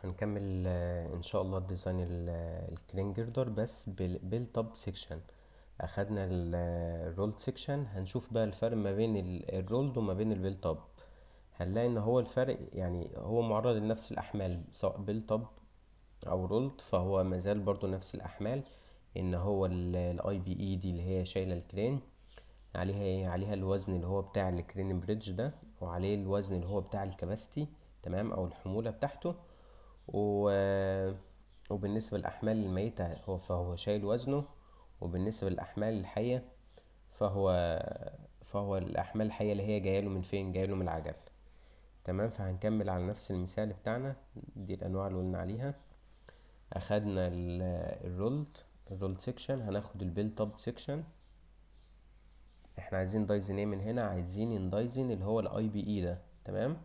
هنكمل آه، ان شاء الله الديزاين ال- الكرين جيردر بس بال- بالتوب سيكشن اخدنا الرولد سيكشن هنشوف بقى الفرق ما بين ال- الرولد وما بين البيل توب هنلاقي ان هو الفرق يعني هو معرض لنفس الاحمال سواء بيل توب او رولد فهو مازال برضو نفس الاحمال ان هو الاي بي اي دي اللي هي شايله الكرين عليها ايه عليها الوزن اللي هو بتاع الكرين بريدج ده وعليه الوزن اللي هو بتاع الكباستي تمام او الحمولة بتاعته و... وبالنسبة للأحمال الميتة هو فهو شايل وزنه وبالنسبة للأحمال الحية فهو فهو الأحمال الحية اللي هي جايله من فين جايله من العجل تمام فهنكمل على نفس المثال بتاعنا دي الأنواع اللي قلنا عليها أخدنا الرولد الرولد سيكشن هناخد البيل توب سيكشن احنا عايزين دايزن ايه من هنا عايزين اندايزن اللي هو الاي بي اي ده تمام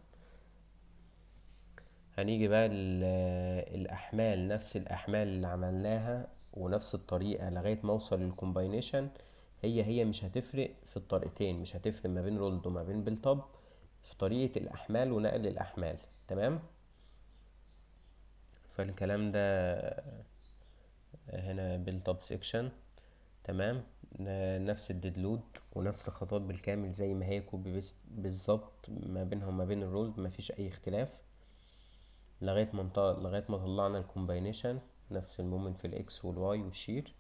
هنيجي بقى ال- الاحمال نفس الاحمال اللي عملناها ونفس الطريقه لغايه ما اوصل للكومباينيشن هي هي مش هتفرق في الطريقتين مش هتفرق ما بين رولد وما بين بيلتوب في طريقه الاحمال ونقل الاحمال تمام فالكلام ده هنا بيلتوب سيكشن تمام ن- نفس الديدلود ونفس الخطوات بالكامل زي ما هي كوبي بيست بالظبط ما بينها وما بين الرولد مفيش اي اختلاف لغايه ما انط- لغايه ما طلعنا الكومباينيشن نفس المومنت في الاكس والواي والشير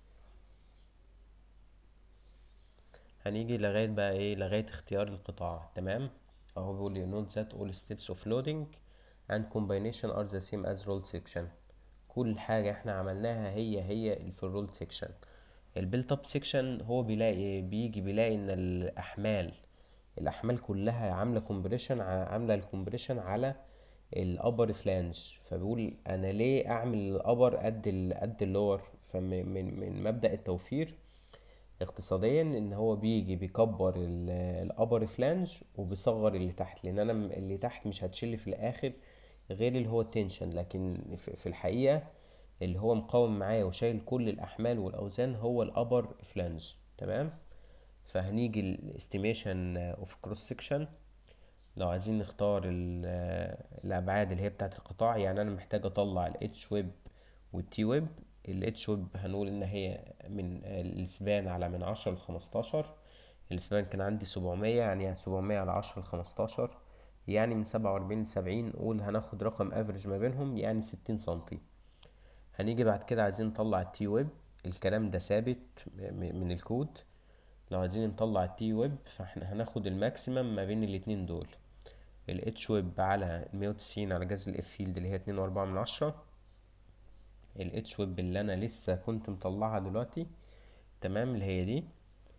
هنيجي لغايه بقى ايه لغايه اختيار القطاع تمام اهو بيقول لي note that all steps of loading and combination are the same as roll section كل حاجه احنا عملناها هي هي اللي في الرول سيكشن البيلت اب سيكشن هو بيلاقي بيجي بيلاقي ان الاحمال الاحمال كلها عامله كومبريشن عامله الكومبريشن على الابر فلانج فبيقول انا ليه اعمل الابر قد ال قد اللور فمن من من مبدأ التوفير اقتصاديا ان هو بيجي بيكبر الابر فلانج وبيصغر اللي تحت لان انا م- اللي تحت مش هتشيل في الاخر غير اللي هو التنشن لكن في في الحقيقة اللي هو مقاوم معايا وشايل كل الاحمال والاوزان هو الابر فلانج تمام فهنيجي الاستيميشن اوف كروس سكشن لو عايزين نختار ال- الابعاد اللي هي بتاعه القطاع يعني انا محتاج اطلع الاتش ويب والتي ويب الاتش ويب هنقول ان هي من الاسبان على من عشرة لخمستاشر الاسبان كان عندي سبعمية يعني سبعمية على عشرة لخمستاشر يعني من سبعة واربعين لسبعين نقول هناخد رقم افريج ما بينهم يعني ستين سنتي هنيجي بعد كده عايزين نطلع التي ويب الكلام ده ثابت م- من الكود لو عايزين نطلع التي ويب فاحنا هناخد الماكسيمم ما بين الاتنين دول الاتش ويب على المية وتسعين على جذر الاف فيلد اللي هي اتنين واربعة من عشرة الاتش ويب اللي انا لسه كنت مطلعها دلوقتي تمام اللي هي دي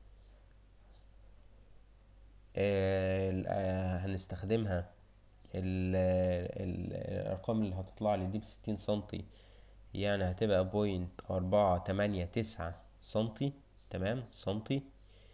آه ال- آه هنستخدمها ال- ال- الارقام اللي هتطلع لي دي بستين سنتي يعني هتبقى بوينت أربعة تمانية تسعة سنتي تمام سنتي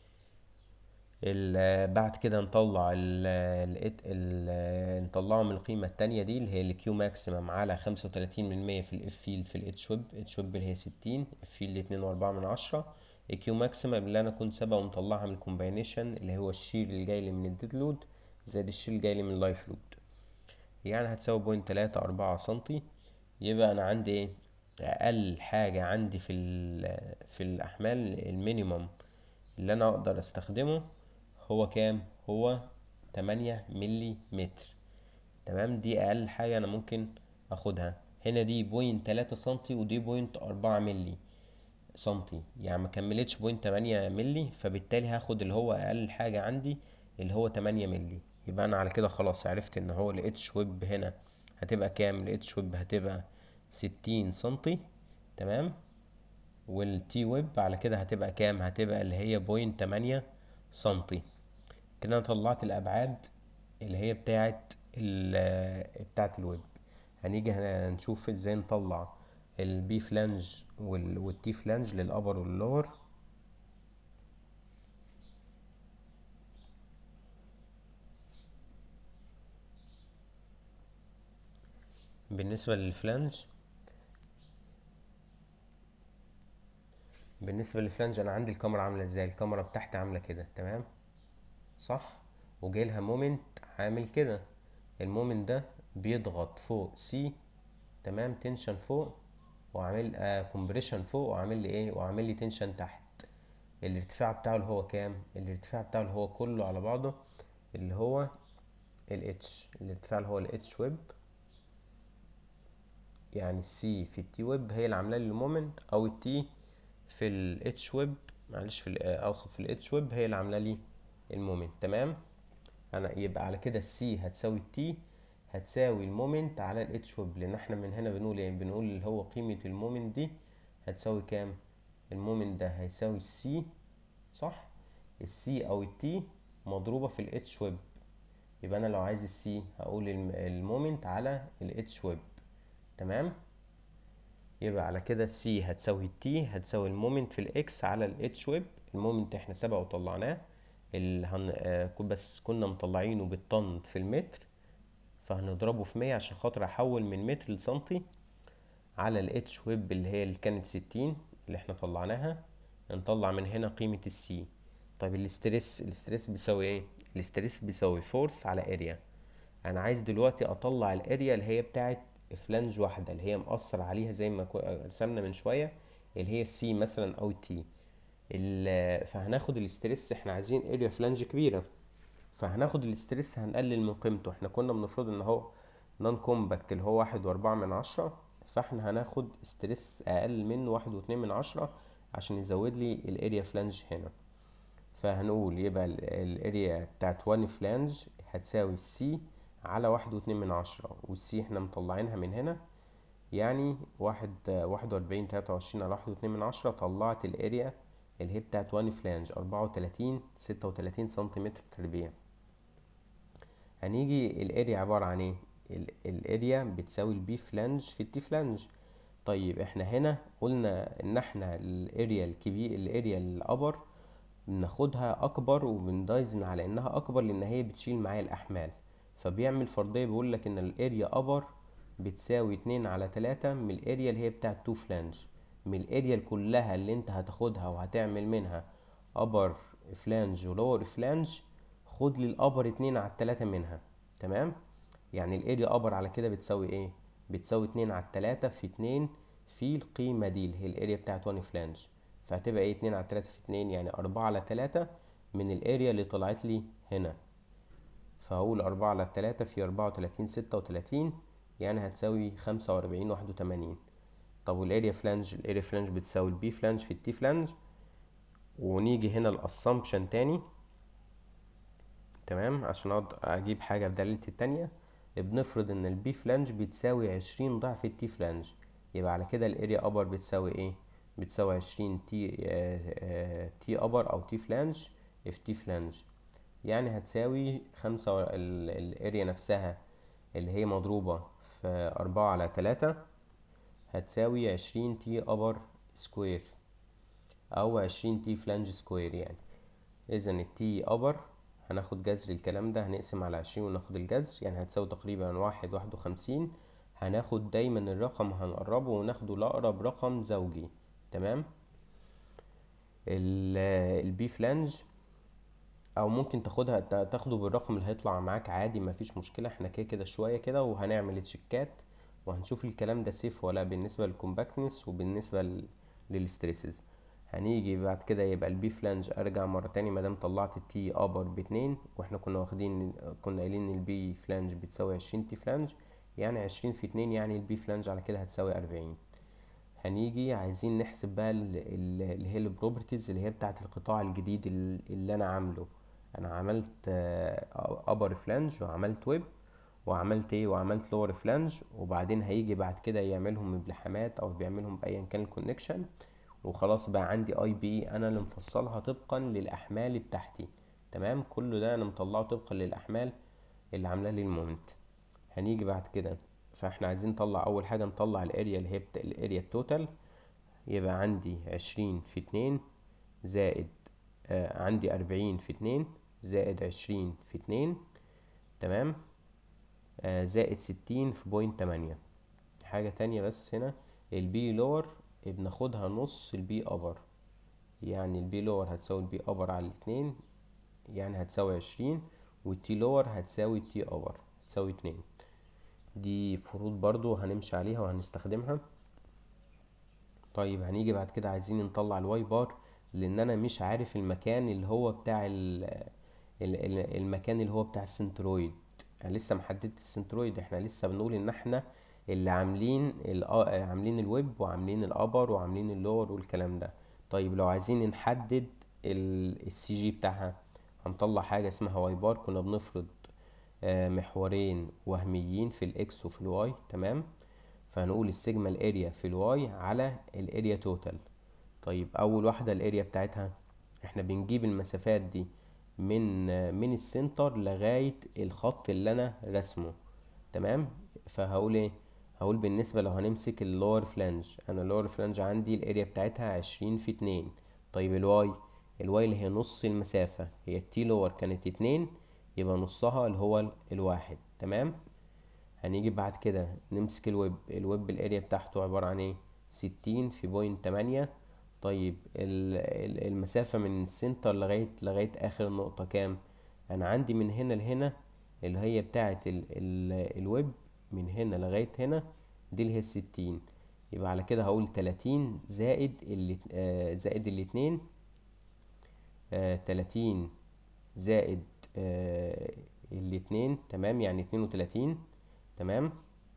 ال- بعد كده نطلع ال ال ال نطلعه من القيمة التانية دي اللي هي الكيو ماكسيمم على خمسة وتلاتين من مية في الاف فيلد في الاتش ويب اتش ويب اللي هي ستين اف فيلد اتنين واربعة من عشرة الكيو ماكسيمم اللي انا كنت سابقا ومطلعها من الكومباينيشن اللي هو الشيل اللي جاي لي من الديد لود زائد الشيل اللي جاي لي من اللايف لود يعني هتساوي بوينت تلاتة أربعة سنتي يبقى أنا عندي إيه أقل حاجة عندي في ال في الأحمال المينيمم اللي أنا أقدر أستخدمه هو كام؟ هو تمانية ملي متر تمام دي أقل حاجة أنا ممكن أخدها هنا دي بوينت تلاتة سنتي ودي بوينت أربعة ملي سنتي يعني ما كملتش بوينت تمانية ملي فبالتالي هاخد اللي هو اقل حاجة عندي اللي هو تمانية ملي يبقى انا على كده خلاص عرفت ان هو الاتش ويب هنا هتبقى كام الاتش ويب هتبقى ستين سنتي تمام والتي ويب على كده هتبقى كام هتبقى اللي هي بوينت تمانية سنتي كده انا طلعت الابعاد اللي هي بتاعت ال بتاعت الويب هنيجي هن- نشوف ازاي نطلع البي فلانج وال- والتي فلانج للابر واللور بالنسبة للفلانج بالنسبة للفلانج انا عندي الكاميرا عاملة ازاي الكاميرا بتاعتي عاملة كده تمام صح وجاي لها مومنت عامل كده المومنت ده بيضغط فوق سي تمام تنشن فوق وعامل آه كومبريشن فوق وعامل لي ايه وعامل لي تنشن تحت الارتفاع بتاعه اللي هو كام الارتفاع بتاعه اللي هو كله على بعضه اللي هو ال H الارتفاع اللي هو ال H ويب يعني السي في التي ويب هي اللي عامله لي المومنت او التي في ال H ويب معلش في اقصد في ال H ويب هي اللي عامله لي المومنت تمام انا يبقى على كده السي هتساوي التي هتساوي المومنت على ال H ويب لان احنا من هنا بنقول ايه بنقول اللي هو قيمه المومنت دي هتساوي كام المومنت ده هيساوي السي صح السي او التي مضروبه في ال H ويب يبقى انا لو عايز السي هقول المومنت على ال H ويب تمام يبقى على كده السي هتساوي التي هتساوي المومنت في الاكس على الاتش ويب المومنت احنا سبق وطلعناه هن... آه بس كنا مطلعينه بالطن في المتر فهنضربه في مية عشان خاطر احول من متر لسنتي على الاتش ويب اللي هي اللي كانت ستين اللي احنا طلعناها نطلع من هنا قيمة السي طيب الاسترس الاسترس بيساوي ايه الاسترس بيساوي فورس على اريا انا عايز دلوقتي اطلع الاريا اللي هي بتاعت فلانج واحدة اللي هي مأثر عليها زي ما رسمنا من شوية اللي هي السي مثلا او تي فهناخد الاسترس احنا عايزين اريا فلانج كبيرة فهناخد الاسترس هنقلل من قيمته احنا كنا بنفرض ان هو نون كومباكت اللي هو واحد واربعة من عشرة فاحنا هناخد ستريس اقل منه واحد واتنين من عشرة عشان يزود لي الاريا فلانج هنا فهنقول يبقى الاريا بتاعت وان فلانج هتساوي السي على واحد واتنين من عشرة والسي احنا مطلعينها من هنا يعني واحد واحد واربعين تلاتة وعشرين على واحد واتنين من عشرة طلعت الاريا اللي هي بتاعت وان فلانج اربعة وتلاتين ستة وتلاتين سنتيمتر تربيع هنيجي الاريا عبارة عن ايه الاريا بتساوي البي فلانج في التي فلانج طيب احنا هنا قلنا ان احنا الاريا الكبير الاريا الابر بناخدها اكبر وبندايزن على انها اكبر لان هي بتشيل معايا الاحمال فبيعمل فرضيه بيقول لك ان الاريا ابر بتساوي اتنين على تلاتة من الاريا اللي هي بتاعت تو فلانج من الاريا كلها اللي انت هتاخدها وهتعمل منها ابر فلانج ولور فلانج خد لي الابر اتنين على التلاتة منها تمام يعني الاريا ابر على كده بتساوي ايه بتساوي اتنين على التلاتة في اتنين في القيمة دي اللي هي الاريا بتاعت وان فلانج فهتبقى ايه اتنين على تلاتة في اتنين يعني اربعة على تلاتة من الاريا اللي طلعت لي هنا فهقول أربعة على تلاتة في أربعة وتلاتين ستة وتلاتين يعني هتساوي خمسة وأربعين واحد وتمانين طب والاريا فلانج الاريا فلانج بتساوي البي فلانج في التي فلانج ونيجي هنا الاسامبشن تاني تمام عشان اقعد اجيب حاجة بدلالة التانية بنفرض ان البي فلانج بتساوي عشرين ضعف التي فلانج يبقى على كده الاريا ابر بتساوي ايه بتساوي عشرين تي آه آه تي ابر او تي فلانج في تي فلانج يعني هتساوي خمسة الاريا نفسها اللي هي مضروبة في أربعة على تلاتة هتساوي عشرين تي ابر سكوير او عشرين تي فلانج سكوير يعني اذا التي ابر هناخد جذر الكلام ده هنقسم على عشرين وناخد الجذر يعني هتساوي تقريبا واحد واحد وخمسين هناخد دايما الرقم هنقربه وناخده لأقرب رقم زوجي تمام البي فلانج او ممكن تاخدها تاخده بالرقم اللي هيطلع معاك عادي مفيش مشكلة احنا كده كده شوية كده وهنعمل تشيكات وهنشوف الكلام ده سيف ولا بالنسبة للكومباكتنس وبالنسبة للستريسز هنيجي بعد كده يبقى البي فلانج ارجع مرة تاني مادام طلعت التي ابر باتنين واحنا كنا واخدين كنا قايلين ان البي فلانج بتساوي عشرين تي فلانج يعني عشرين في اتنين يعني البي فلانج على كده هتساوي اربعين هنيجي عايزين نحسب بقى اللي هي البروبرتيز اللي هي بتاعة القطاع الجديد اللي انا عامله انا عملت ابر فلانج وعملت ويب وعملت ايه وعملت لور فلانج وبعدين هيجي بعد كده يعملهم بلحامات او بيعملهم بايا كان الكونكشن وخلاص بقى عندي اي بي انا اللي مفصلها طبقا للاحمال بتاعتي تمام كل ده انا مطلعه طبقا للاحمال اللي عامله لي المومنت هنيجي بعد كده فاحنا عايزين نطلع اول حاجه نطلع الاريا اللي هي بتا... الاريا التوتال يبقى عندي عشرين في اتنين زائد آه عندي أربعين في اتنين زائد عشرين في اتنين تمام آه زائد ستين في بوينت تمانية حاجة تانية بس هنا البي لور بناخدها نص البي ابر يعني البي لور هتساوي البي ابر على الاتنين يعني هتساوي عشرين والتي لور هتساوي التي ابر هتساوي اتنين دي فروض برضو هنمشي عليها وهنستخدمها طيب هنيجي بعد كده عايزين نطلع الواي بار لان انا مش عارف المكان اللي هو بتاع ال ال- ال- المكان اللي هو بتاع السنترويد انا لسه محددت السنترويد احنا لسه بنقول ان احنا اللي عاملين ال عاملين الويب وعاملين الابر وعاملين اللور والكلام ده طيب لو عايزين نحدد السي جي بتاعها هنطلع حاجة اسمها واي بار كنا بنفرض آه، محورين وهميين في الاكس وفي الواي تمام فهنقول السيجما الاريا في الواي على الاريا توتال طيب اول واحده الاريا بتاعتها احنا بنجيب المسافات دي من من السنتر لغايه الخط اللي انا رسمه تمام فهقول ايه هقول بالنسبه لو هنمسك اللور فلانج انا اللور فلانج عندي الاريا بتاعتها عشرين في اتنين طيب الواي الواي اللي هي نص المسافه هي التي لور كانت اتنين يبقى نصها اللي هو ال- الواحد تمام هنيجي بعد كده نمسك الويب الويب الاريا بتاعته عبارة عن ايه ستين في بوينت تمانية طيب ال- ال- المسافة من السنتر لغاية لغاية آخر نقطة كام أنا عندي من هنا لهنا اللي هي بتاعة ال ال الويب من هنا لغاية هنا دي اللي هي الستين يبقى على كده هقول تلاتين زائد اللي آه زائد الاتنين آه تلاتين زائد آه الاتنين تمام يعني اتنين وتلاتين تمام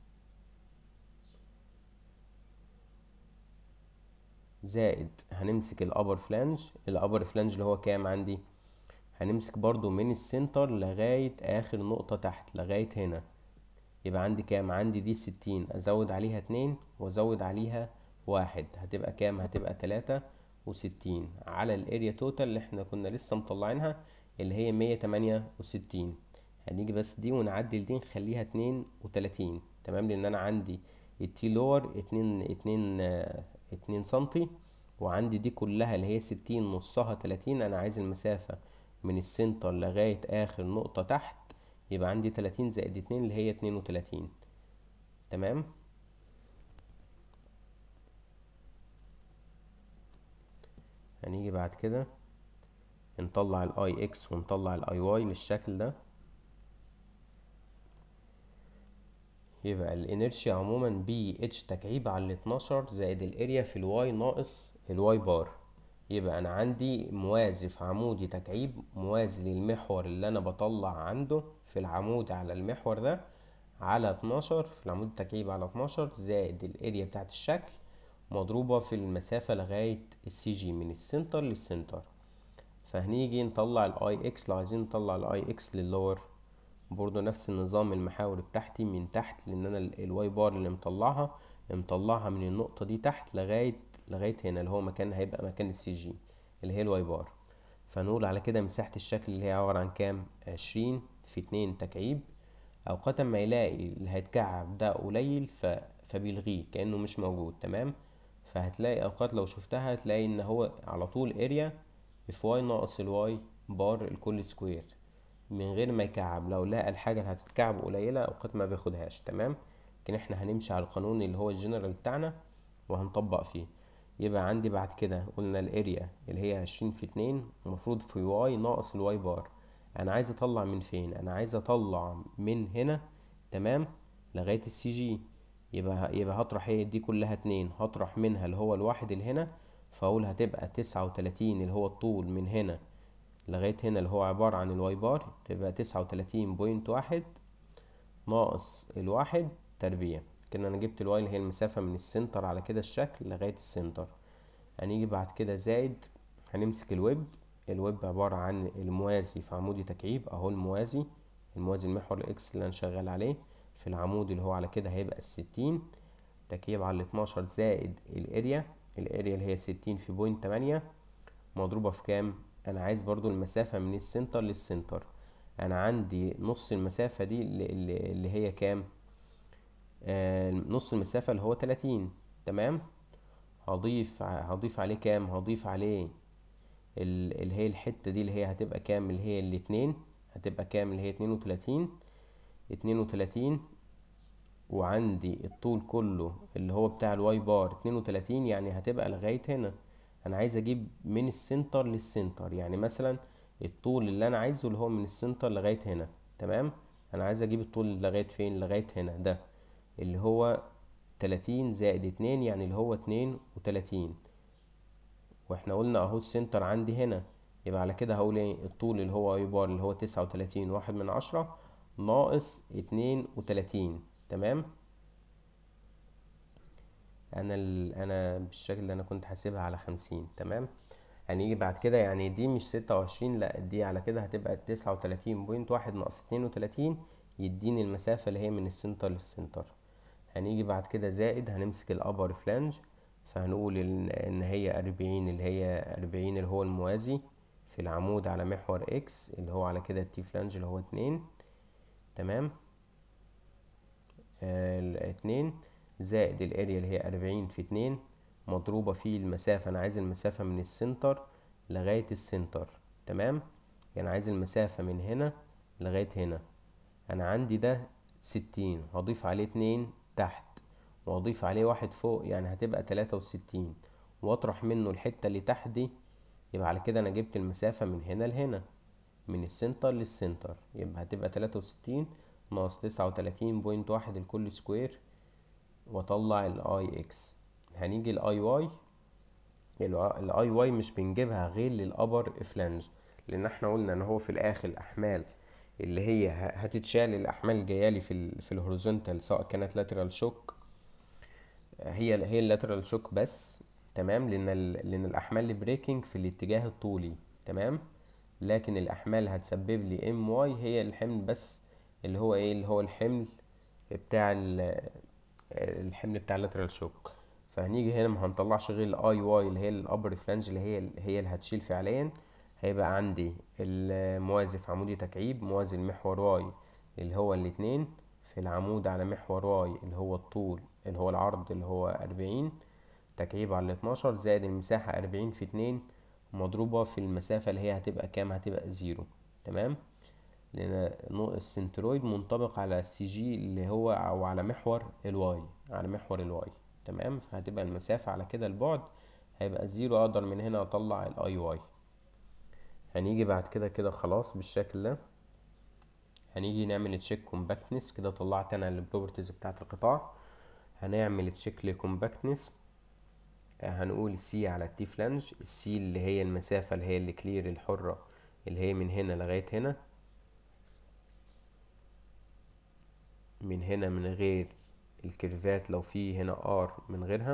زائد هنمسك الابر فلانج الابر فلانج اللي هو كام عندي هنمسك برضو من السنتر لغاية اخر نقطة تحت لغاية هنا يبقى عندي كام عندي دي ستين ازود عليها اتنين وازود عليها واحد هتبقى كام هتبقى تلاتة وستين على الاريا توتال اللي احنا كنا لسه مطلعينها اللي هي مية تمانية وستين هنيجي بس دي ونعدل دي نخليها اتنين وتلاتين تمام لان انا عندي التي لور اتنين اتنين آه، اتنين سنتي وعندي دي كلها اللي هي ستين نصها تلاتين انا عايز المسافة من السنتر لغاية اخر نقطة تحت يبقى عندي تلاتين زائد اتنين اللي هي اتنين وتلاتين تمام هنيجي بعد كده نطلع الاي اكس ونطلع الاي واي للشكل ده يبقى الانرشيا عموما بي اتش تكعيب على ال 12 زائد الاريا في الواي ناقص الواي بار يبقى انا عندي موازي في عمودي تكعيب موازي للمحور اللي انا بطلع عنده في العمود على المحور ده على 12 في العمود التكعيب على 12 زائد الاريا بتاعت الشكل مضروبة في المسافة لغاية السي جي من السنتر للسنتر فهنيجي نطلع الاي اكس لو عايزين نطلع الاي اكس للور برضه نفس النظام المحاور بتاعتي من تحت لان انا الواي بار اللي مطلعها مطلعها من النقطة دي تحت لغاية لغاية هنا اللي هو مكان هيبقى مكان السي جي اللي هي الواي بار فنقول على كده مساحة الشكل اللي هي عبارة عن كام عشرين في اتنين تكعيب اوقات ما يلاقي اللي هيتكعب ده قليل ف... فبيلغيه كأنه مش موجود تمام فهتلاقي اوقات لو شفتها هتلاقي ان هو على طول اريا اف واي ناقص الواي بار الكل سكوير من غير ما يكعب لو لقى الحاجة اللي هتتكعب قليلة اوقات ما بياخدهاش تمام لكن احنا هنمشي على القانون اللي هو الجنرال بتاعنا وهنطبق فيه يبقى عندي بعد كده قلنا الاريا اللي هي عشرين في اتنين المفروض في واي ناقص الواي بار انا عايز اطلع من فين انا عايز اطلع من هنا تمام لغاية السي جي يبقى يبقى هطرح ايه دي كلها اتنين هطرح منها اللي هو الواحد اللي هنا فاقول هتبقى تسعة وتلاتين اللي هو الطول من هنا لغاية هنا اللي هو عبارة عن الواي بار تبقى تسعة وتلاتين بوينت واحد ناقص الواحد تربيع كده انا جبت الواي اللي هي المسافة من السنتر على كده الشكل لغاية السنتر هنيجي بعد كده زائد هنمسك الويب الويب عبارة عن الموازي في عمودي تكعيب اهو الموازي الموازي المحور الاكس اللي انا شغال عليه في العمود اللي هو على كده هيبقى الستين تكعيب على الاتناشر زائد الاريا الاريا اللي هي ستين في بوينت تمانية مضروبة في كام انا عايز برضو المسافة من السنتر للسنتر انا عندي نص المسافة دي اللي, اللي اللي هي كام آه نص المسافة اللي هو تلاتين تمام هضيف ع- هضيف عليه كام هضيف عليه ال- اللي هي الحتة دي اللي هي هتبقى كام اللي هي الاتنين هتبقى كام اللي هي اتنين وتلاتين اتنين وتلاتين وعندي الطول كله اللي هو بتاع الواي بار اتنين وتلاتين يعني هتبقى لغاية هنا انا عايز اجيب من السنتر للسنتر يعني مثلا الطول اللي انا عايزه اللي هو من السنتر لغاية هنا تمام انا عايز اجيب الطول لغاية فين لغاية هنا ده اللي هو تلاتين زائد اتنين يعني اللي هو اتنين وتلاتين واحنا قلنا اهو السنتر عندي هنا يبقى على كده هقول ايه الطول اللي هو اي بار اللي هو تسعة وتلاتين واحد من عشرة ناقص اتنين وتلاتين تمام انا ال... انا بالشكل اللي انا كنت حاسبها على خمسين تمام هنيجي بعد كده يعني دي مش ستة وعشرين لا دي على كده هتبقى تسعة وتلاتين بوينت واحد ناقص اتنين وتلاتين يديني المسافة اللي هي من السنتر للسنتر هنيجي بعد كده زائد هنمسك الابر فلانج فهنقول ان إن هي أربعين اللي هي أربعين اللي هو الموازي في العمود على محور اكس اللي هو على كده التي فلانج اللي هو اتنين تمام آه اتنين زائد الاريا اللي هي أربعين في اتنين مضروبة في المسافة أنا عايز المسافة من السنتر لغاية السنتر تمام يعني عايز المسافة من هنا لغاية هنا أنا عندي ده ستين هضيف عليه اتنين تحت وأضيف عليه واحد فوق يعني هتبقى تلاتة وستين وأطرح منه الحتة اللي تحت دي يبقى على كده أنا جبت المسافة من هنا لهنا من السنتر للسنتر يبقى هتبقى تلاتة وستين ناقص تسعة وتلاتين بوينت واحد الكل سكوير واطلع الاي اكس هنيجي الاي واي الاي واي مش بنجيبها غير للابر فلانج لان احنا قلنا ان هو في الاخر الاحمال اللي هي هتتشال الاحمال الجايه لي في ال في الهوريزونتال سواء كانت لاترال شوك هي هي اللاترال شوك بس تمام لان ال لان الاحمال البريكنج في الاتجاه الطولي تمام لكن الاحمال هتسبب لي ام واي هي الحمل بس اللي هو ايه اللي هو الحمل بتاع الحمل بتاع اللاترال شوك فهنيجي هنا ما هنطلعش غير الاي واي اللي هي الابر فلانج اللي هي هي اللي هتشيل فعليا هيبقى عندي الموازي في عمودي تكعيب موازي المحور واي اللي هو الاتنين في العمود على محور واي اللي هو الطول اللي هو العرض اللي هو أربعين تكعيب على اتناشر زائد المساحة أربعين في اتنين مضروبة في المسافة اللي هي هتبقى كام هتبقى زيرو تمام لأن السنترويد منطبق على السي جي اللي هو أو على محور الواي على محور الواي تمام فهتبقى المسافة على كده البعد هيبقى زيرو أقدر من هنا أطلع الأي واي هنيجي بعد كده كده خلاص بالشكل ده هنيجي نعمل تشيك كومباكتنس كده طلعت انا البروبرتيز بتاعه القطاع هنعمل تشيك لكومباكتنس هنقول سي على التي فلانج السي اللي هي المسافة اللي هي اللي كلير الحرة اللي هي من هنا لغاية هنا من هنا من غير الكيرفات لو في هنا ار من غيرها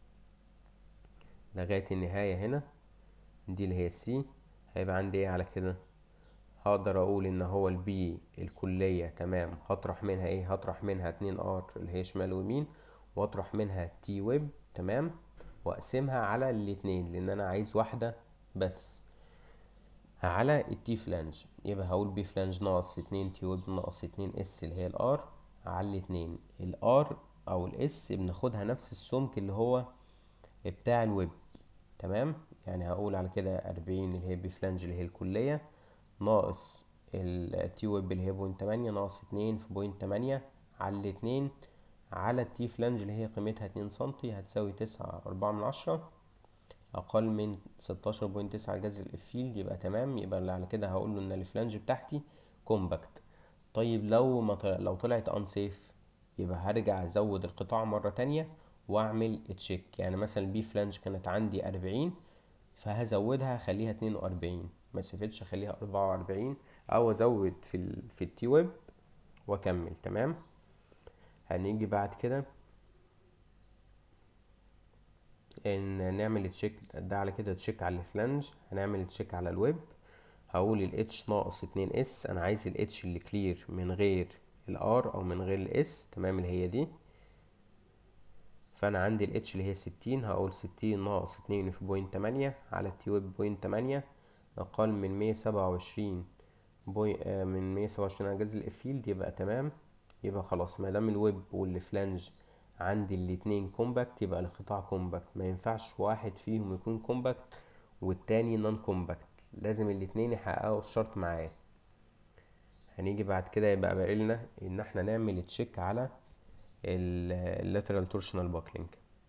لغاية النهاية هنا دي اللي هي السي هيبقى عندي ايه على كده هقدر اقول ان هو البي الكلية تمام هطرح منها ايه هطرح منها اتنين ار اللي هي شمال ويمين واطرح منها تي ويب تمام واقسمها على الاتنين لان انا عايز واحدة بس على التي فلانج يبقى هقول بي فلانج ناقص اتنين تي ويب ناقص اتنين اس اللي هي الار على الاتنين الار او الاس بناخدها نفس السمك اللي هو بتاع الويب تمام يعني هقول على كده أربعين اللي هي بي فلانج اللي هي الكلية ناقص التي ويب اللي هي بوينت تمانية ناقص اتنين في بوينت تمانية على الاتنين على التي فلانج اللي هي قيمتها اتنين سنتي هتساوي تسعة أربعة من عشرة أقل من ستاشر بوينت تسعة جذر الفيلد يبقى تمام يبقى اللي على كده هقول له إن الفلانج بتاعتي كومباكت طيب لو ما طلع لو طلعت انسيف يبقى هرجع أزود القطاع مرة تانية وأعمل تشيك يعني مثلا البي فلانج كانت عندي أربعين فهزودها اخليها اتنين وأربعين مسافتش اخليها أربعة وأربعين أو أزود في ال في التي ويب وأكمل تمام هنيجي بعد كده ان نعمل تشيك ده على كده تشيك على الفلانج هنعمل تشيك على الويب هقول الاتش ناقص اتنين اس انا عايز الاتش اللي كلير من غير الار او من غير الاس تمام اللي هي دي فانا عندي الاتش اللي هي ستين هقول ستين ناقص اتنين في بوينت تمانية على التي ويب بوينت تمانية اقل من مية سبعة وعشرين بوي آه من مية سبعة وعشرين على جذر الفيلد يبقى تمام يبقى خلاص ما دام الويب والفلانج عندي الاتنين كومباكت يبقى القطاع كومباكت ما ينفعش واحد فيهم يكون كومباكت والتاني نون كومباكت لازم الاتنين يحققوا الشرط معاه هنيجي بعد كده يبقى بقالنا ان احنا نعمل تشيك على اللاترال تورشنال باكلينج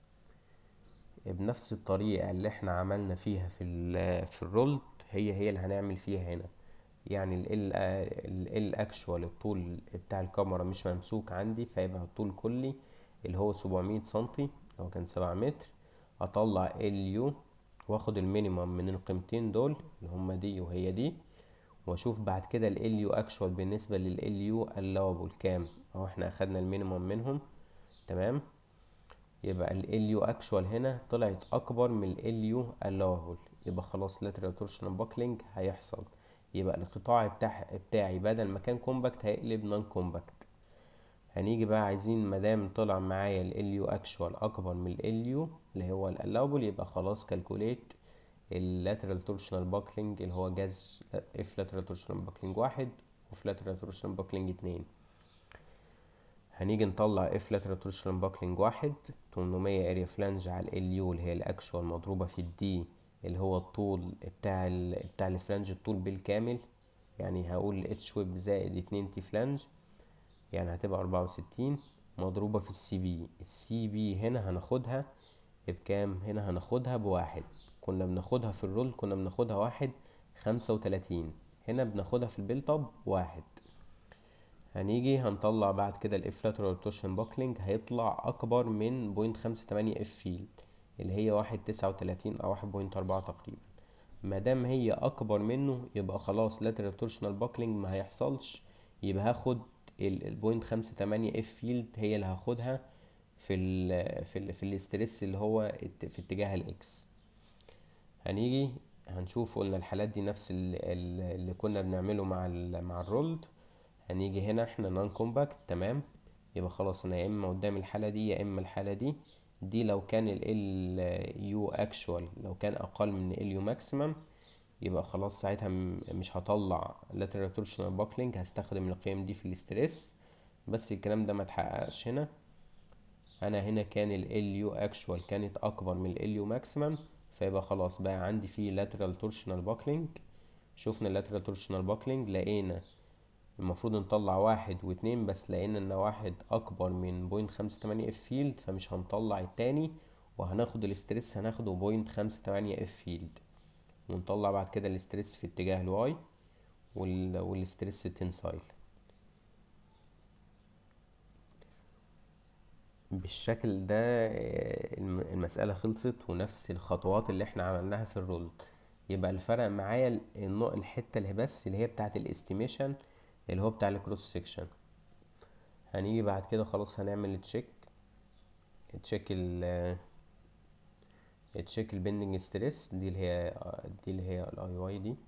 بنفس الطريقة اللي احنا عملنا فيها في ال في الرولد هي هي اللي هنعمل فيها هنا يعني ال ال اكشوال الطول بتاع الكاميرا مش ممسوك عندي فيبقى الطول كلي اللي هو 700 سنتي لو كان 7 متر اطلع ال يو واخد المينيمم من القيمتين دول اللي هما دي وهي دي واشوف بعد كده ال يو اكشوال بالنسبه لل يو allowable كام اهو احنا اخدنا المينيمم منهم تمام يبقى ال يو اكشوال هنا طلعت اكبر من ال يو allowable يبقى خلاص lateral torsional buckling هيحصل يبقى القطاع بتاع بتاعي بدل ما كان كومباكت هيقلب نون كومباكت هنيجي بقى عايزين مادام طلع معايا ال يو اكشوال اكبر من ال يو اللي هو allowable يبقى خلاص كالكوليت اللاترال تورشنال باكلينج اللي هو جاز اف لاترال تورشنال باكلينج واحد وف لاترال تورشنال باكلينج اتنين هنيجي نطلع اف لاترال تورشنال باكلينج واحد 800 اريا فلانج على ال يو اللي هي الاكشوال مضروبة في الدي اللي هو الطول بتاع ال بتاع الفلانج الطول بالكامل يعني هقول اتش ويب زائد اتنين تي فلانج يعني هتبقى أربعة وستين مضروبة في السي بي السي بي هنا هناخدها بكام هنا هناخدها بواحد كنا بناخدها في الرول كنا بناخدها واحد خمسة وتلاتين هنا بناخدها في البيلت اب واحد هنيجي هنطلع بعد كده الاف لاترال روتيشن باكلينج هيطلع اكبر من بوينت خمسة تمانية اف فيلد اللي هي واحد تسعة وتلاتين او واحد بوينت اربعة تقريبا مادام هي اكبر منه يبقى خلاص لاترال روتيشنال باكلينج ما هيحصلش يبقى هاخد البوينت خمسة تمانية اف فيلد هي اللي هاخدها في ال في ال في الاسترس اللي هو في اتجاه الاكس هنيجي هنشوف قلنا الحالات دي نفس اللي كنا بنعمله مع ال مع الرولد هنيجي هنا احنا نون كومباكت تمام يبقى خلاص انا يا اما قدام الحالة دي يا اما الحالة دي دي لو كان ال يو اكشوال لو كان اقل من ال يو ماكسيمم يبقى خلاص ساعتها مش هطلع lateral torsional buckling هستخدم القيم دي في الاسترس بس الكلام ده ما اتحققش هنا انا هنا كان ال يو اكشوال كانت اكبر من ال يو ماكسيمم فيبقى خلاص بقى عندي فيه lateral torsional buckling شوفنا lateral torsional buckling لقينا المفروض نطلع واحد واتنين بس لقينا ان واحد اكبر من بوينت خمسة تمانية اف فيلد فمش هنطلع التاني وهناخد الاسترس هناخده بوينت خمسة تمانية اف فيلد ونطلع بعد كده الاسترس في اتجاه الواي وال... والاسترس تنسايل بالشكل ده المسألة خلصت ونفس الخطوات اللي احنا عملناها في الرول يبقى الفرق معايا الحتة اللي بس اللي هي بتاعت الاستيميشن اللي هو بتاع الكروس سيكشن هنيجي بعد كده خلاص هنعمل تشيك تشيك ال تشيك البندنج ستريس دي اللي هي دي اللي هي الاي واي دي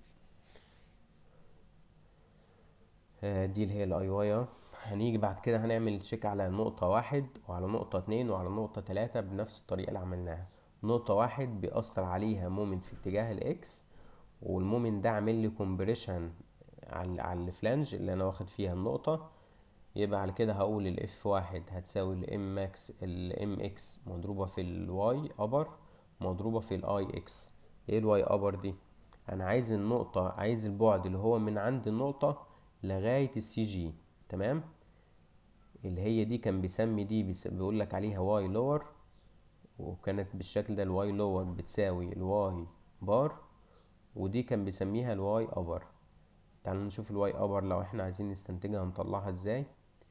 دي اللي هي الاي واي هنيجي بعد كده هنعمل تشيك على نقطة واحد وعلى نقطة اتنين وعلى نقطة تلاتة بنفس الطريقة اللي عملناها نقطة واحد بيأثر عليها مومنت في اتجاه الاكس والمومنت ده عامل لي كومبريشن على على الفلانج اللي انا واخد فيها النقطة يبقى على كده هقول الاف واحد هتساوي الام ماكس الام اكس مضروبة في الواي ابر مضروبة في الاي اكس ايه الواي ابر دي انا عايز النقطة عايز البعد اللي هو من عند النقطة لغاية السي جي تمام اللي هي دي كان بيسمي دي بيقول لك عليها واي لور وكانت بالشكل ده الواي لور بتساوي الواي بار ودي كان بيسميها الواي ابر تعالوا نشوف الواي ابر لو احنا عايزين نستنتجها هنطلعها ازاي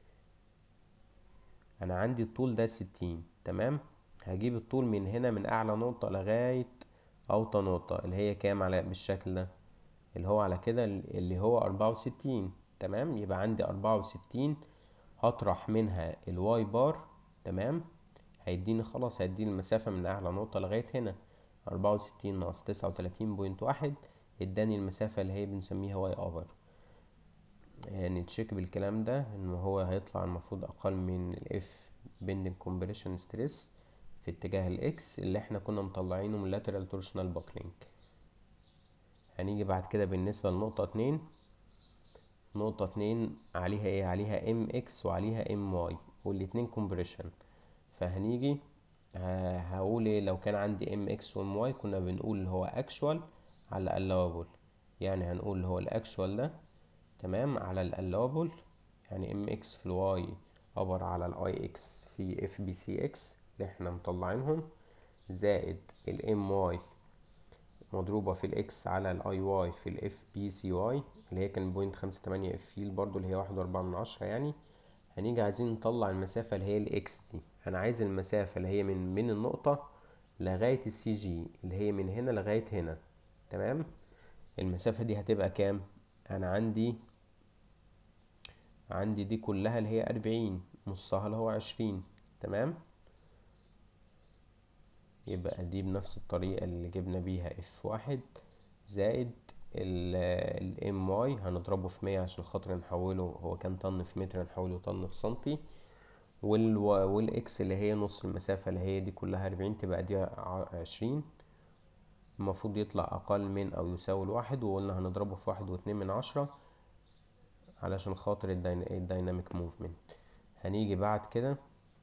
انا عندي الطول ده ستين تمام هجيب الطول من هنا من اعلى نقطة لغاية اوطى نقطة اللي هي كام على بالشكل ده اللي هو على كده اللي هو اربعة وستين تمام يبقى عندي اربعة وستين هطرح منها الواي بار تمام هيديني خلاص هيديني المسافة من اعلى نقطة لغاية هنا اربعة وستين ناقص تسعة وتلاتين بوينت واحد اداني المسافة اللي هي بنسميها واي اوفر يعني تشيك بالكلام ده ان هو هيطلع المفروض اقل من الاف بندنج كومبريشن ستريس في اتجاه الاكس اللي احنا كنا مطلعينه من lateral torsional buckling هنيجي بعد كده بالنسبة لنقطة اتنين نقطة اتنين عليها ايه عليها ام اكس وعليها ام واي والاتنين كومبريشن فهنيجي هقول ايه لو كان عندي ام اكس وام واي كنا بنقول اللي هو اكشوال على allowable يعني هنقول اللي هو الاكشوال ده تمام على allowable يعني ام اكس في الواي ابر على الاي اكس في اف بي سي اكس اللي احنا مطلعينهم زائد الام واي مضروبة في الاكس على الاي واي في الاف بي سي واي اللي هي كان بوينت خمسة تمانية اف فيل برضو اللي هي واحد واربعة من عشرة يعني هنيجي عايزين نطلع المسافة اللي هي الاكس دي انا عايز المسافة اللي هي من من النقطة لغاية السي جي اللي هي من هنا لغاية هنا تمام المسافة دي هتبقى كام انا عندي عندي دي كلها اللي هي أربعين نصها اللي هو عشرين تمام يبقى دي بنفس الطريقة اللي جبنا بيها اف واحد زائد الام واي هنضربه في مية عشان خاطر نحوله هو كان طن في متر نحوله طن في سنتي وال والاكس اللي هي نص المسافة اللي هي دي كلها أربعين تبقى دي عشرين المفروض يطلع أقل من أو يساوي الواحد وقلنا هنضربه في واحد واتنين من عشرة علشان خاطر الديناميك موفمنت هنيجي بعد كده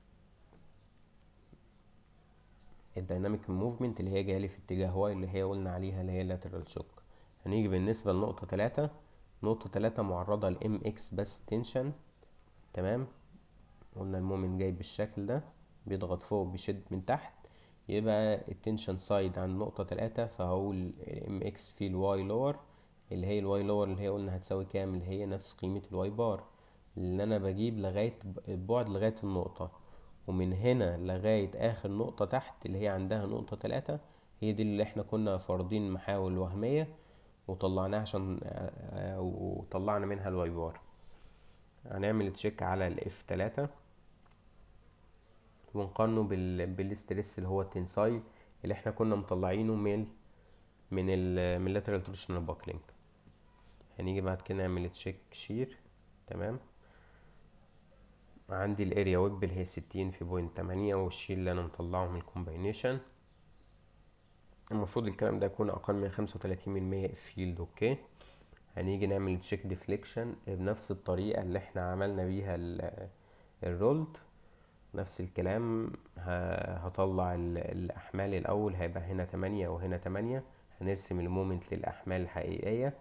الديناميك موفمنت اللي هي جايه لي في اتجاه واي اللي هي قلنا عليها اللي هي lateral shock هنيجي بالنسبة لنقطة تلاتة نقطة تلاتة معرضة ل mx بس تنشن تمام قلنا المومنت جاي بالشكل ده بيضغط فوق بيشد من تحت يبقى التنشن سايد عند نقطة تلاتة فهقول mx في الواي لور اللي هي الواي لور اللي هي قلنا هتساوي كام اللي هي نفس قيمة الواي بار اللي انا بجيب لغاية البعد لغاية النقطة ومن هنا لغاية اخر نقطة تحت اللي هي عندها نقطة تلاتة هي دي اللي احنا كنا فارضين محاول وهمية وطلعناها عشان وطلعنا منها الواي بار هنعمل تشيك على الاف تلاتة ونقارنه بال بالستريس اللي هو التنسايل اللي احنا كنا مطلعينه من من ال من lateral torsional buckling هنيجي بعد كده نعمل تشيك شير تمام عندي الاريا ويب اللي هي ستين في بوينت تمانية والشير اللي انا مطلعه من الكومباينيشن المفروض الكلام ده يكون اقل من خمسة وتلاتين من مية فيلد اوكي هنيجي نعمل تشيك ديفليكشن بنفس الطريقة اللي احنا عملنا بيها الرولد نفس الكلام هطلع الاحمال الاول هيبقى هنا تمانية وهنا تمانية هنرسم المومنت للاحمال الحقيقية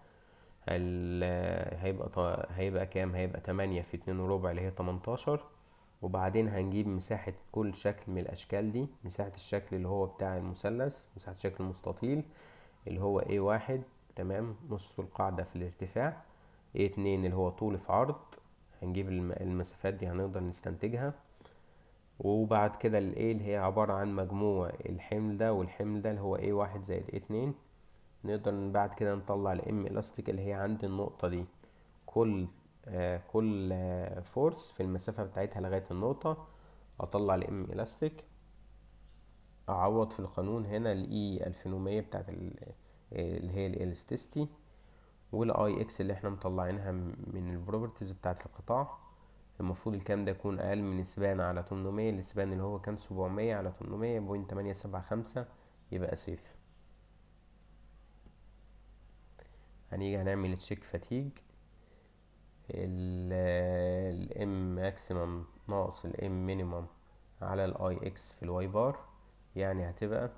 هيبقى هيبقى كام هيبقى تمانية في اتنين وربع اللي هي تمنتاشر وبعدين هنجيب مساحة كل شكل من الأشكال دي مساحة الشكل اللي هو بتاع المثلث مساحة شكل المستطيل اللي هو A واحد تمام نص القاعدة في الارتفاع A اتنين اللي هو طول في عرض هنجيب المسافات دي هنقدر نستنتجها وبعد كده ال A اللي هي عبارة عن مجموع الحمل ده والحمل ده اللي هو A واحد زائد A اتنين نقدر بعد كده نطلع ال M elastic اللي هي عند النقطة دي كل آه كل آه فورس في المسافة بتاعتها لغاية النقطة اطلع ال M elastic اعوض في القانون هنا ال E الفين ومية بتاعت اللي هي الالاستيستي والاي اكس اللي احنا مطلعينها من البروبرتيز بتاعت القطاع المفروض الكلام ده يكون اقل من سبان على 800 السبان اللي هو كان 700 على 800 بوينت 875 يبقى سيف هنيجي هنعمل تشيك فاتيج الام ماكسيمم ناقص الام مينيمم على الاي اكس في الواي بار يعني هتبقى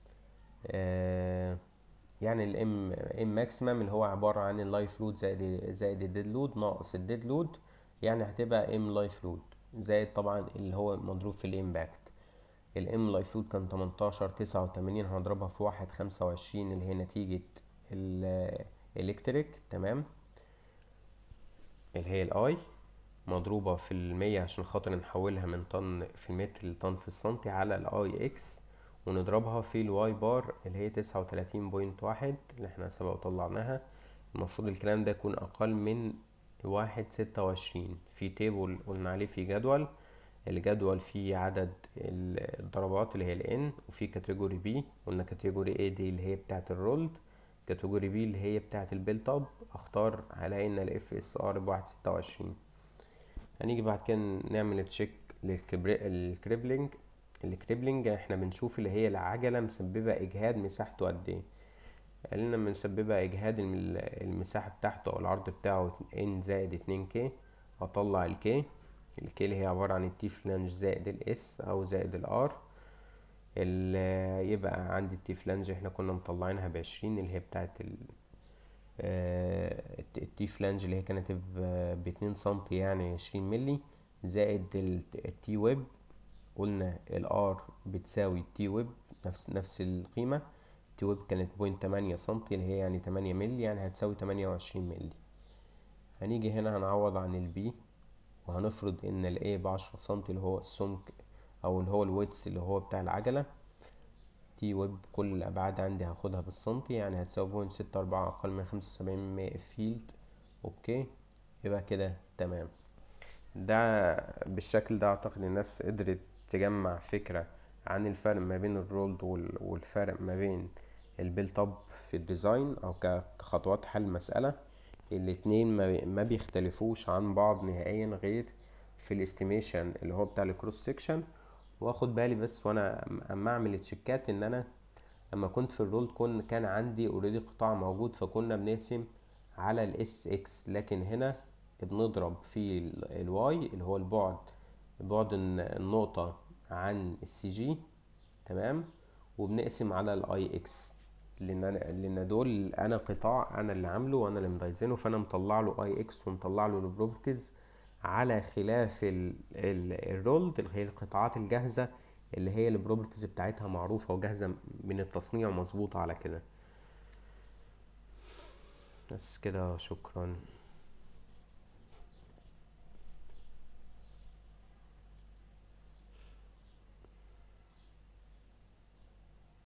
آه يعني الام ام ماكسيمم اللي هو عبارة عن اللايف لود زائد زائد الديد لود ناقص الديد لود يعني هتبقى ام لايف لود زائد طبعا اللي هو مضروب في الامباكت الام لايف لود كان تمنتاشر تسعة وتمانين هنضربها في واحد خمسة وعشرين اللي هي نتيجة الالكتريك تمام اللي هي الاي مضروبة في المية عشان خاطر نحولها من طن في المتر لطن في السنتي على الاي اكس ونضربها في الواي بار اللي هي تسعة وتلاتين بوينت واحد اللي احنا سبق وطلعناها المفروض الكلام ده يكون اقل من واحد ستة وعشرين في تيبل قلنا عليه في جدول الجدول فيه عدد الضربات اللي هي ال N وفي كاتيجوري B قلنا كاتيجوري A دي اللي هي بتاعة الرولد كاتيجوري B اللي هي بتاعة البيلت اب اختار هلاقي ان ال FSR بواحد ستة وعشرين هنيجي بعد كده نعمل تشيك للكريبلينج الكريبلينج احنا بنشوف اللي هي العجلة مسببة اجهاد مساحته قد ايه قالنا مسببة اجهاد المساحة بتاعته او العرض بتاعه ان زائد اتنين كي اطلع الكي الكي اللي هي عبارة عن التي فلانج زائد الاس او زائد الار يبقى عندي التي فلانج احنا كنا مطلعينها بعشرين اللي هي بتاعت ال التي فلانج اللي هي كانت باتنين سنتي يعني عشرين ملي زائد التي ويب قلنا الار بتساوي التي ويب نفس نفس القيمة تي التي ويب كانت بوينت تمانية سنتي اللي هي يعني تمانية ملي يعني هتساوي تمانية وعشرين ملي هنيجي هنا هنعوض عن البي وهنفرض ان الايه بعشرة سنتي اللي هو السمك او اللي هو الويتس اللي هو بتاع العجلة تي ويب كل الابعاد عندي هاخدها بالسنتي يعني هتساوي بوينت ستة اربعة اقل من خمسة وسبعين من فيلد اوكي يبقى كده تمام ده بالشكل ده اعتقد الناس قدرت تجمع فكرة عن الفرق ما بين الرولد والفرق ما بين البيلت اب في الديزاين او كخطوات حل مسألة الاتنين ما بيختلفوش عن بعض نهائيا غير في الاستيميشن اللي هو بتاع الكروس سيكشن واخد بالي بس وانا اما اعمل تشيكات ان انا اما كنت في الرول كن كان عندي اوريدي قطاع موجود فكنا بنقسم على الاس اكس لكن هنا بنضرب في الواي اللي هو البعد بعد النقطة عن السي جي تمام وبنقسم على الاي اكس لان انا لان دول انا قطاع انا اللي عامله وانا اللي مديزينه فانا مطلع له اي اكس ومطلع له البروبرتيز على خلاف الرولد اللي هي القطاعات الجاهزة اللي هي البروبرتيز بتاعتها معروفة وجاهزة من التصنيع مظبوطة على كده بس كده شكرا